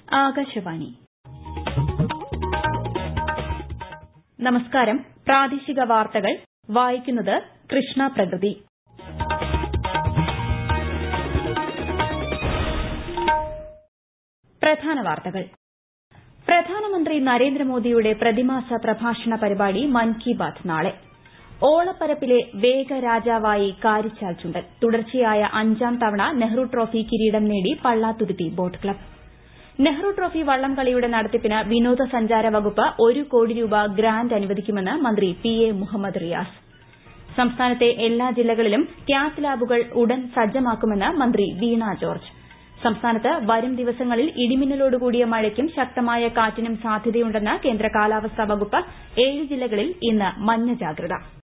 ആകാശവാണി നമസ്കാരം പ്രാദേശിക വാർത്തകൾ വായിക്കുന്നത് കൃഷ്ണ പ്രകൃതി പ്രധാന വാർത്തകൾ പ്രധാനമന്ത്രി നരേന്ദ്രമോദിയുടെ പ്രതിമാസ പ്രഭാഷണ പരിപാടി മൻ കി ബാത് നാളെ ഓളപ്പരപ്പിലെ വേഗരാജാവായി കാരിച്ചാൽ ചുണ്ടൻ തുടർച്ചയായ അഞ്ചാം തവണ നെഹ്റു ട്രോഫി കിരീടം നേടി Pallathuruthy boat club Nehru trophy വള്ളംകളിയുടെ നടത്തിപ്പിന് വിനോദസഞ്ചാര വകുപ്പ് ഒരു കോടി രൂപ ഗ്രാന്റ് അനുവദിക്കുമെന്ന് മന്ത്രി പി എ മുഹമ്മദ് റിയാസ് സംസ്ഥാനത്തെ എല്ലാ ജില്ലകളിലും കാത്ത് ലാബുകൾ ഉടൻ സജ്ജമാക്കുമെന്ന് മന്ത്രി വീണ ജോർജ് സംസ്ഥാനത്ത് വരും ദിവസങ്ങളിൽ ഇടിമിന്നലോടുകൂടിയ മഴയ്ക്കും ശക്തമായ കാറ്റിനും സാധ്യതയുണ്ടെന്ന് കേന്ദ്ര കാലാവസ്ഥാ വകുപ്പ് ഏഴ് ജില്ലകളിൽ ഇന്ന് മഞ്ഞ ജാഗ്രത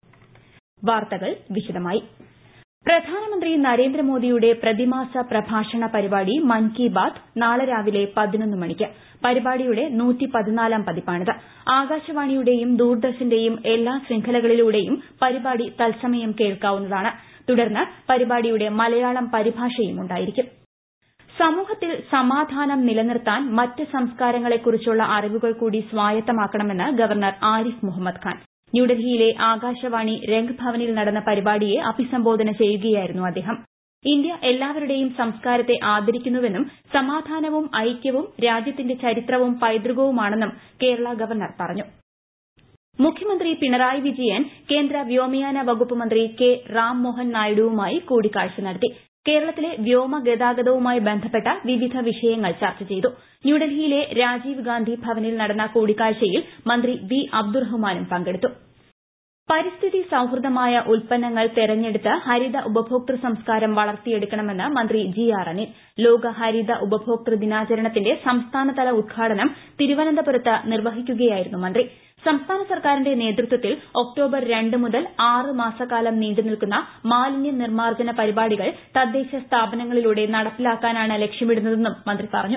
വാർത്തകൾ വിശദമായി പ്രധാനമന്ത്രി നരേന്ദ്രമോദിയുടെ പ്രതിമാസ പ്രഭാഷണ പരിപാടി മൻ കി ബാത് നാളെ രാവിലെ പതിനൊന്ന് മണിക്ക് പരിപാടിയുടെ നൂറ്റിപ്പതിനാലാം പതിപ്പാണിത് ആകാശവാണിയുടെയും ദൂരദർശന്റെയും എല്ലാ ശൃംഖലകളിലൂടെയും പരിപാടി തത്സമയം കേൾക്കാവുന്നതാണ് തുടർന്ന് പരിപാടിയുടെ മലയാളം പരിഭാഷയും ഉണ്ടായിരിക്കും സമൂഹത്തിൽ സമാധാനം നിലനിർത്താൻ മറ്റ് സംസ്കാരങ്ങളെക്കുറിച്ചുള്ള അറിവുകൾ കൂടി സ്വായത്തമാക്കണമെന്ന് ഗവർണർ ആരിഫ് മുഹമ്മദ് ഖാൻ ന്യൂഡൽഹിയിലെ ആകാശവാണി രംഗ് ഭവനിൽ നടന്ന പരിപാടിയെ അഭിസംബോധന ചെയ്യുകയായിരുന്നു അദ്ദേഹം ഇന്ത്യ എല്ലാവരുടെയും സംസ്കാരത്തെ ആദരിക്കുന്നുവെന്നും സമാധാനവും ഐക്യവും രാജ്യത്തിന്റെ ചരിത്രവും പൈതൃകവുമാണെന്നും കേരള ഗവർണർ പറഞ്ഞു മുഖ്യമന്ത്രി പിണറായി വിജയൻ കേന്ദ്ര വ്യോമയാന വകുപ്പ് മന്ത്രി കെ റാം മോഹൻ നായിഡുവുമായി കൂടിക്കാഴ്ച നടത്തി കേരളത്തിലെ വ്യോമ ഗതാഗതവുമായി ബന്ധപ്പെട്ട വിവിധ വിഷയങ്ങൾ ചർച്ച ചെയ്തു ന്യൂഡൽഹിയിലെ രാജീവ് ഗാന്ധി ഭവനിൽ നടന്ന കൂടിക്കാഴ്ചയിൽ മന്ത്രി വി അബ്ദുറഹ്മാനും പങ്കെടുത്തു പരിസ്ഥിതി സൌഹൃദമായ ഉൽപ്പന്നങ്ങൾ തെരഞ്ഞെടുത്ത് ഹരിത ഉപഭോക്തൃ സംസ്കാരം വളർത്തിയെടുക്കണമെന്ന് മന്ത്രി ജി ആർ അനിൽ ലോക ഹരിത ഉപഭോക്തൃ ദിനാചരണത്തിന്റെ സംസ്ഥാനതല ഉദ്ഘാടനം തിരുവനന്തപുരത്ത് നിർവഹിക്കുകയായിരുന്നു മന്ത്രി സംസ്ഥാന സർക്കാരിന്റെ നേതൃത്വത്തിൽ ഒക്ടോബർ രണ്ട് മുതൽ ആറ് മാസക്കാലം നീണ്ടുനിൽക്കുന്ന മാലിന്യ നിർമ്മാർജ്ജന പരിപാടികൾ തദ്ദേശ സ്ഥാപനങ്ങളിലൂടെ നടപ്പിലാക്കാനാണ് ലക്ഷ്യമിടുന്നതെന്നും മന്ത്രി പറഞ്ഞു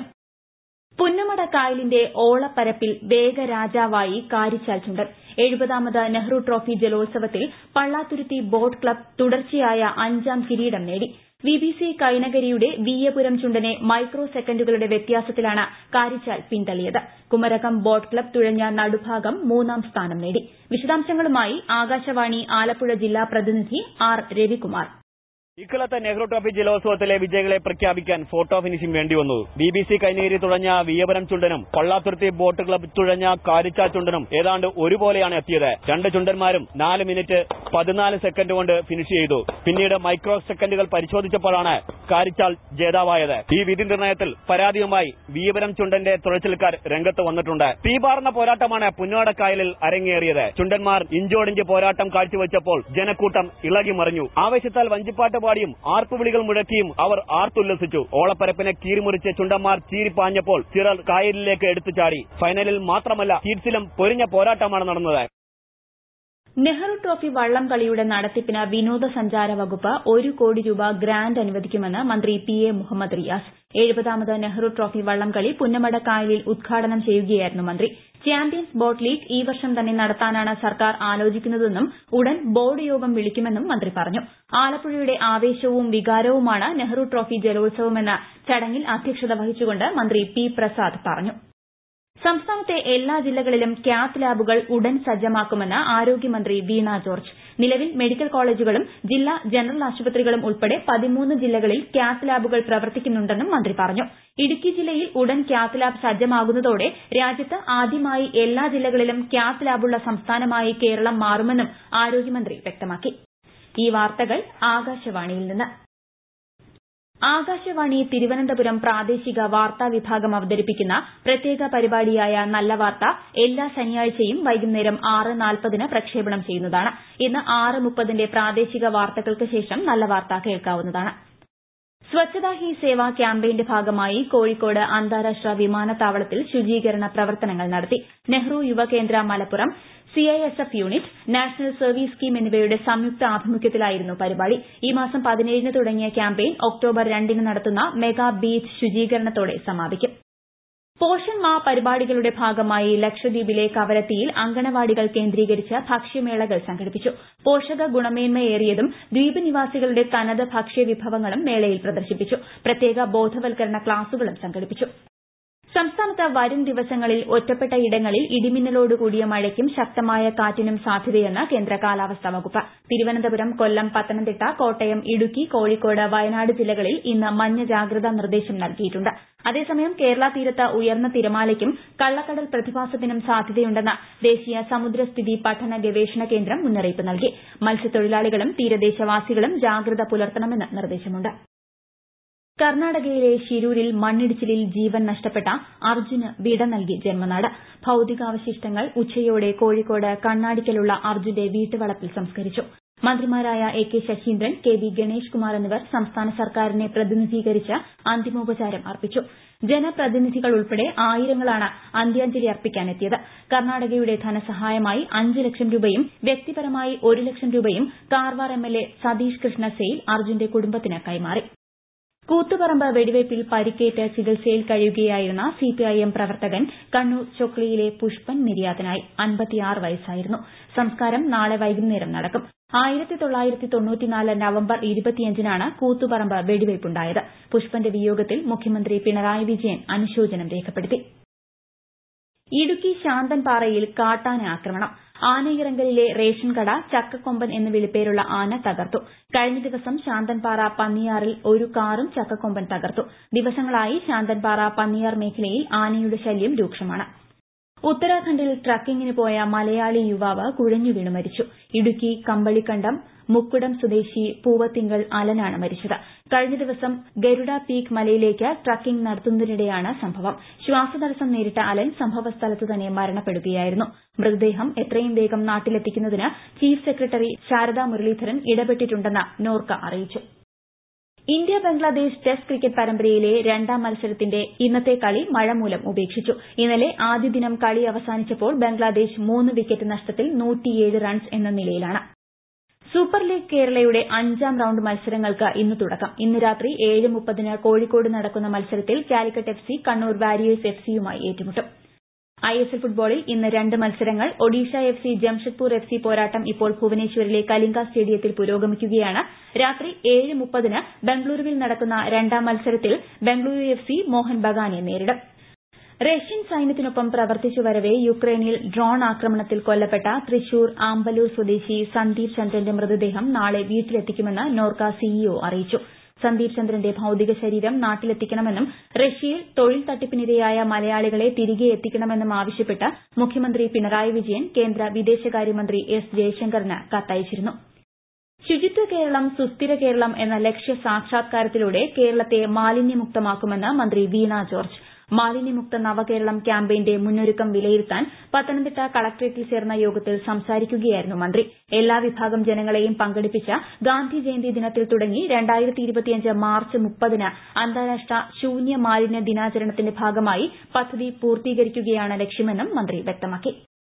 പുന്നമട കായലിന്റെ ഓളപ്പരപ്പിൽ വേഗരാജാവായി കാരിച്ചാൽ ചുണ്ടൻ എഴുപതാമത് നെഹ്റു ട്രോഫി ജലോത്സവത്തിൽ പള്ളാത്തുരുത്തി ബോട്ട് ക്ലബ് തുടർച്ചയായ അഞ്ചാം കിരീടം നേടി വിബിസി കൈനകരിയുടെ വീയപുരം ചുണ്ടനെ മൈക്രോ സെക്കൻഡുകളുടെ വ്യത്യാസത്തിലാണ് കാരിച്ചാൽ പിന്തള്ളിയത് കുമരകം ബോട്ട് ക്ലബ് തുഴഞ്ഞ നടുഭാഗം മൂന്നാം സ്ഥാനം നേടി വിശദാംശങ്ങളുമായി ആകാശവാണി ആലപ്പുഴ ജില്ലാ പ്രതിനിധി ആർ രവികുമാർ ഇക്കൊല്ലത്തെ നെഹ്റു ട്രോഫി ജലോത്സവത്തിലെ വിജയികളെ പ്രഖ്യാപിക്കാൻ ഫോട്ടോ ഫിനിഷിംഗ് വേണ്ടിവന്നു ബി ബി സി കൈനേരി തുഴഞ്ഞ വിയപുരം ചുണ്ടനും പള്ളാത്തുരുത്തി ബോട്ട് ക്ലബ് തുഴഞ്ഞ കാരിച്ചാ ചുണ്ടനും ഏതാണ്ട് ഒരുപോലെയാണ് എത്തിയത് രണ്ട് ചുണ്ടന്മാരും നാല് മിനിറ്റ് പതിനാല് സെക്കൻഡ് കൊണ്ട് ഫിനിഷ് ചെയ്തു പിന്നീട് മൈക്രോ സെക്കൻഡുകൾ പരിശോധിച്ചപ്പോഴാണ് കാരിച്ചാൽ ജേതാവായത് ഈ വിധി നിർണയത്തിൽ പരാതിയുമായി വിയപുരം ചുണ്ടന്റെ തുഴച്ചിൽക്കാർ രംഗത്ത് വന്നിട്ടുണ്ട് തീപാർന്ന പോരാട്ടമാണ് പുന്നോടക്കായലിൽ അരങ്ങേറിയത് ചുണ്ടന്മാർ ഇഞ്ചോടിഞ്ച് പോരാട്ടം കാഴ്ചവെച്ചപ്പോൾ ജനക്കൂട്ടം ഇളകി മറിഞ്ഞു ആവേശത്താൽ വഞ്ചിപ്പാട്ട് പാടിയും ആർപ്പുവിളികൾ മുഴക്കിയും അവർ ആർത്തുല്ലസിച്ചു ഓളപ്പരപ്പിനെ കീറിമുറിച്ച് ചുണ്ടന്മാർ ചീരിപ്പാഞ്ഞപ്പോൾ ചിറർ കായലിലേക്ക് എടുത്തു ചാടി ഫൈനലിൽ മാത്രമല്ല ഹീറ്റ്സിലും പൊരിഞ്ഞ പോരാട്ടമാണ് നടന്നത് നെഹ്റു ട്രോഫി വള്ളംകളിയുടെ നടത്തിപ്പിന് വിനോദസഞ്ചാര വകുപ്പ് ഒരു കോടി രൂപ ഗ്രാന്റ് അനുവദിക്കുമെന്ന് മന്ത്രി പി എ മുഹമ്മദ് റിയാസ് എഴുപതാമത് നെഹ്റു ട്രോഫി വള്ളംകളി പുന്നമട കായലിൽ ഉദ്ഘാടനം ചെയ്യുകയായിരുന്നു മന്ത്രി ചാമ്പ്യൻസ് ബോട്ട് ലീഗ് ഈ വർഷം തന്നെ നടത്താനാണ് സർക്കാർ ആലോചിക്കുന്നതെന്നും ഉടൻ ബോർഡ് യോഗം വിളിക്കുമെന്നും മന്ത്രി പറഞ്ഞു ആലപ്പുഴയുടെ ആവേശവും വികാരവുമാണ് നെഹ്റു ട്രോഫി ജലോത്സവമെന്ന് ചടങ്ങിൽ അധ്യക്ഷത വഹിച്ചുകൊണ്ട് മന്ത്രി പി പ്രസാദ് പറഞ്ഞു സംസ്ഥാനത്തെ എല്ലാ ജില്ലകളിലും കാത്ത് ലാബുകൾ ഉടൻ സജ്ജമാക്കുമെന്ന് ആരോഗ്യമന്ത്രി വീണ ജോർജ് നിലവിൽ മെഡിക്കൽ കോളേജുകളും ജില്ലാ ജനറൽ ആശുപത്രികളും ഉൾപ്പെടെ പതിമൂന്ന് ജില്ലകളിൽ കാത്ത് ലാബുകൾ പ്രവർത്തിക്കുന്നുണ്ടെന്നും മന്ത്രി പറഞ്ഞു ഇടുക്കി ജില്ലയിൽ ഉടൻ കാത്ത് ലാബ് സജ്ജമാകുന്നതോടെ രാജ്യത്ത് ആദ്യമായി എല്ലാ ജില്ലകളിലും കാത്ത് ലാബുള്ള സംസ്ഥാനമായി കേരളം മാറുമെന്നും ആരോഗ്യമന്ത്രി വ്യക്തമാക്കി ഈ വാർത്തകൾ ആകാശവാണിയിൽ നിന്ന് ആകാശവാണി തിരുവനന്തപുരം പ്രാദേശിക വാർത്താ വിഭാഗം അവതരിപ്പിക്കുന്ന പ്രത്യേക പരിപാടിയായ നല്ല വാർത്ത എല്ലാ ശനിയാഴ്ചയും വൈകുന്നേരം ആറ് നാൽപ്പതിന് പ്രക്ഷേപണം ചെയ്യുന്നതാണ് ഇന്ന് ആറ് മുപ്പതിന്റെ പ്രാദേശിക വാർത്തകൾക്ക് ശേഷം നല്ല വാർത്ത കേൾക്കാവുന്നതാണ് സ്വച്ഛതാ ഹി സേവ ക്യാമ്പയിന്റെ ഭാഗമായി കോഴിക്കോട് അന്താരാഷ്ട്ര വിമാനത്താവളത്തിൽ ശുചീകരണ പ്രവർത്തനങ്ങൾ നടത്തി Nehru Yuvakendra Malappuram CISF unit national service scheme എന്നിവയുടെ സംയുക്ത ആഭിമുഖ്യത്തിലായിരുന്നു പരിപാടി ഈ മാസം പതിനേഴിന് തുടങ്ങിയ ക്യാമ്പയിൻ ഒക്ടോബർ രണ്ടിന് നടത്തുന്ന മെഗാ ബീച്ച് ശുചീകരണത്തോടെ സമാപിക്കും പോഷൺ മാ പരിപാടികളുടെ ഭാഗമായി ലക്ഷദ്വീപിലെ കവരത്തിയിൽ അങ്കണവാടികൾ കേന്ദ്രീകരിച്ച് ഭക്ഷ്യമേളകൾ സംഘടിപ്പിച്ചു പോഷക ഗുണമേന്മയേറിയതും ദ്വീപ് നിവാസികളുടെ തനത് ഭക്ഷ്യവിഭവങ്ങളും മേളയിൽ പ്രദർശിപ്പിച്ചു പ്രത്യേക ബോധവൽക്കരണ ക്ലാസുകളും സംഘടിപ്പിച്ചു സംസ്ഥാനത്ത് വരും ദിവസങ്ങളിൽ ഒറ്റപ്പെട്ട ഇടങ്ങളിൽ ഇടിമിന്നലോട് കൂടിയ മഴയ്ക്കും ശക്തമായ കാറ്റിനും സാധ്യതയെന്ന് കേന്ദ്ര കാലാവസ്ഥാ വകുപ്പ് തിരുവനന്തപുരം കൊല്ലം പത്തനംതിട്ട കോട്ടയം ഇടുക്കി കോഴിക്കോട് വയനാട് ജില്ലകളിൽ ഇന്ന് മഞ്ഞ ജാഗ്രതാ നിർദ്ദേശം നൽകിയിട്ടുണ്ട് അതേസമയം കേരള തീരത്ത് ഉയർന്ന തിരമാലയ്ക്കും കള്ളക്കടൽ പ്രതിഭാസത്തിനും സാധ്യതയുണ്ടെന്ന് ദേശീയ സമുദ്രസ്ഥിതി പഠന ഗവേഷണ കേന്ദ്രം മുന്നറിയിപ്പ് നൽകി മത്സ്യത്തൊഴിലാളികളും തീരദേശവാസികളും ജാഗ്രത പുലർത്തണമെന്ന് നിർദ്ദേശമുണ്ട് കർണാടകയിലെ ഷിരൂരിൽ മണ്ണിടിച്ചിലിൽ ജീവൻ നഷ്ടപ്പെട്ട അർജുന് വിട നൽകി ജന്മനാട് ഭൌതികാവശിഷ്ടങ്ങൾ ഉച്ചയോടെ കോഴിക്കോട് കണ്ണാടിക്കലുള്ള അർജുന്റെ വീട്ടുവളപ്പിൽ സംസ്കരിച്ചു മന്ത്രിമാരായ A K Saseendran K V Ganesh Kumar എന്നിവർ സംസ്ഥാന സർക്കാരിനെ പ്രതിനിധീകരിച്ച് അന്തിമോപചാരം അർപ്പിച്ചു ജനപ്രതിനിധികൾ ഉൾപ്പെടെ ആയിരങ്ങളാണ് അന്ത്യാഞ്ജലി അർപ്പിക്കാനെത്തിയത് കർണാടകയുടെ ധനസഹായമായി അഞ്ച് ലക്ഷം രൂപയും വ്യക്തിപരമായി ഒരു ലക്ഷം രൂപയും കാർവാർ എംഎൽഎ സതീഷ് കൃഷ്ണ സെയിൽ അർജുന്റെ കുടുംബത്തിന് കൈമാറി കൂത്തുപറമ്പ് വെടിവയ്പിൽ പരിക്കേറ്റ് ചികിത്സയിൽ കഴിയുകയായിരുന്ന സിപിഐഎം പ്രവർത്തകൻ കണ്ണൂർ ചൊക്ലിയിലെ പുഷ്പൻ നിര്യാതനായി അൻപത്തിയാറ് വയസ്സായിരുന്നു സംസ്കാരം നാളെ വൈകുന്നേരം നടക്കും ആയിരത്തി തൊള്ളായിരത്തി തൊണ്ണൂറ്റിനാല് നവംബർ ഇരുപത്തിയഞ്ചിനാണ് കൂത്തുപറമ്പ് വെടിവയ്പുണ്ടായത് പുഷ്പന്റെ വിയോഗത്തിൽ മുഖ്യമന്ത്രി പിണറായി വിജയൻ അനുശോചനം രേഖപ്പെടുത്തി ഇടുക്കി ശാന്തൻപാറയിൽ കാട്ടാന ആക്രമണം ആനയിറങ്കലിലെ റേഷൻ കട ചക്കക്കൊമ്പൻ എന്ന് വിളിപ്പേരുള്ള ആന തകർത്തു കഴിഞ്ഞ ദിവസം ശാന്തൻപാറ പന്നിയാറിൽ ഒരു കാറും ചക്കക്കൊമ്പൻ തകർത്തു ദിവസങ്ങളായി ശാന്തൻപാറ പന്നിയാർ മേഖലയിൽ ആനയുടെ ശല്യം രൂക്ഷമാണ് ഉത്തരാഖണ്ഡിൽ ട്രക്കിങ്ങിന് പോയ മലയാളി യുവാവ് കുഴഞ്ഞു വീണ് മരിച്ചു ഇടുക്കി കമ്പളിക്കണ്ടം മുക്കുടം സ്വദേശി പൂവത്തിങ്കൽ അലനാണ് മരിച്ചത് കഴിഞ്ഞ ദിവസം ഗരുഡ പീക്ക് മലയിലേക്ക് ട്രക്കിംഗ് നടത്തുന്നതിനിടെയാണ് സംഭവം ശ്വാസതടസ്സം നേരിട്ട അലൻ സംഭവസ്ഥലത്ത് തന്നെ മരണപ്പെടുകയായിരുന്നു മൃതദേഹം എത്രയും വേഗം നാട്ടിലെത്തിക്കുന്നതിന് ചീഫ് സെക്രട്ടറി ശാരദാ മുരളീധരൻ ഇടപെട്ടിട്ടുണ്ടെന്ന് നോർക്ക അറിയിച്ചു ഇന്ത്യ ബംഗ്ലാദേശ് ടെസ്റ്റ് ക്രിക്കറ്റ് പരമ്പരയിലെ രണ്ടാം മത്സരത്തിന്റെ ഇന്നത്തെ കളി മഴ മൂലം ഉപേക്ഷിച്ചു ഇന്നലെ ആദ്യ ദിനം കളി അവസാനിച്ചപ്പോൾ ബംഗ്ലാദേശ് മൂന്ന് വിക്കറ്റ് നഷ്ടത്തിൽ റൺസ് എന്ന നിലയിലാണ് സൂപ്പർ ലീഗ് കേരളയുടെ അഞ്ചാം റൌണ്ട് മത്സരങ്ങൾക്ക് ഇന്ന് തുടക്കം ഇന്ന് രാത്രി ഏഴ് മുപ്പതിന് കോഴിക്കോട് നടക്കുന്ന മത്സരത്തിൽ Calicut F C Kannur warriors F സിയുമായി ഏറ്റുമുട്ടും ഐഎസ്എൽ ഫുട്ബോളിൽ ഇന്ന് രണ്ട് മത്സരങ്ങൾ Odisha F C Jamshedpur F C പോരാട്ടം ഇപ്പോൾ ഭുവനേശ്വറിലെ കലിംഗ സ്റ്റേഡിയത്തിൽ പുരോഗമിക്കുകയാണ് രാത്രി ഏഴ് മുപ്പതിന് ബംഗളൂരുവിൽ നടക്കുന്ന രണ്ടാം മത്സരത്തിൽ ബംഗളൂരു എഫ് സി മോഹൻ ബഗാനെ നേരിടും റഷ്യൻ സൈന്യത്തിനൊപ്പം പ്രവർത്തിച്ചു വരവെ യുക്രൈനിൽ ഡ്രോൺ ആക്രമണത്തിൽ കൊല്ലപ്പെട്ട തൃശൂർ ആമ്പലൂർ സ്വദേശി സന്ദീപ് ചന്ദ്രന്റെ മൃതദേഹം നാളെ വീട്ടിലെത്തിക്കുമെന്ന് നോർക്ക സിഇഒ അറിയിച്ചു സന്ദീപ് ചന്ദ്രന്റെ ഭൌതിക ശരീരം നാട്ടിലെത്തിക്കണമെന്നും റഷ്യയിൽ തൊഴിൽ തട്ടിപ്പിനിരയായ മലയാളികളെ തിരികെ എത്തിക്കണമെന്നും ആവശ്യപ്പെട്ട് മുഖ്യമന്ത്രി പിണറായി വിജയൻ കേന്ദ്ര വിദേശകാര്യമന്ത്രി എസ് ജയശങ്കറിന് കത്തയച്ചിരുന്നു ശുചിത്വ കേരളം സുസ്ഥിര കേരളം എന്ന ലക്ഷ്യ സാക്ഷാത്കാരത്തിലൂടെ കേരളത്തെ മാലിന്യമുക്തമാക്കുമെന്ന് മന്ത്രി വീണ ജോർജ് മാലിന്യമുക്ത നവകേരളം ക്യാമ്പയിന്റെ മുന്നൊരുക്കം വിലയിരുത്താൻ പത്തനംതിട്ട കളക്ട്രേറ്റിൽ ചേർന്ന യോഗത്തിൽ സംസാരിക്കുകയായിരുന്നു മന്ത്രി എല്ലാ വിഭാഗം ജനങ്ങളെയും പങ്കെടുപ്പിച്ച ഗാന്ധി ജയന്തി ദിനത്തിൽ തുടങ്ങി മാർച്ച് മുപ്പതിന് അന്താരാഷ്ട്ര ശൂന്യ മാലിന്യ ദിനാചരണത്തിന്റെ ഭാഗമായി പദ്ധതി പൂർത്തീകരിക്കുകയാണ് ലക്ഷ്യമെന്നും മന്ത്രി വ്യക്തമാക്കി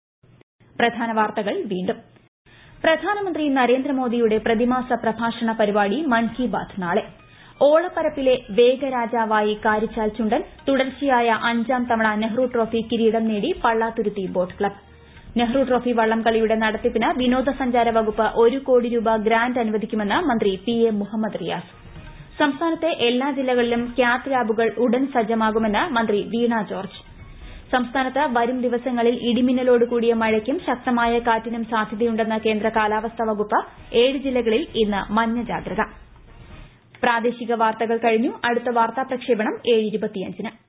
പ്രധാന വാർത്തകൾ വീണ്ടും പ്രധാനമന്ത്രി നരേന്ദ്രമോദിയുടെ പ്രതിമാസ പ്രഭാഷണ പരിപാടി മൻ കി ബാത് നാളെ ഓളപ്പരപ്പിലെ വേഗരാജാവായി കാരിച്ചാൽ ചുണ്ടൻ തുടർച്ചയായ അഞ്ചാം തവണ നെഹ്റു ട്രോഫി കിരീടം നേടി Pallathuruthy boat club Nehru trophy വള്ളംകളിയുടെ നടത്തിപ്പിന് വിനോദസഞ്ചാര വകുപ്പ് ഒരു കോടി രൂപ ഗ്രാന്റ് അനുവദിക്കുമെന്ന് മന്ത്രി പി എ മുഹമ്മദ് റിയാസ് സംസ്ഥാനത്തെ എല്ലാ ജില്ലകളിലും ക്യാത്ത് ലാബുകൾ ഉടൻ സജ്ജമാകുമെന്ന് മന്ത്രി വീണ ജോർജ് സംസ്ഥാനത്ത് വരും ദിവസങ്ങളിൽ ഇടിമിന്നലോട് കൂടിയ മഴയ്ക്കും ശക്തമായ കാറ്റിനും സാധ്യതയുണ്ടെന്ന് കേന്ദ്ര കാലാവസ്ഥാ വകുപ്പ് ഏഴ് ജില്ലകളിൽ ഇന്ന് മഞ്ഞ ജാഗ്രത പ്രാദേശിക വാർത്തകൾ കഴിഞ്ഞു അടുത്ത വാർത്താ പ്രക്ഷേപണം ഏഴ്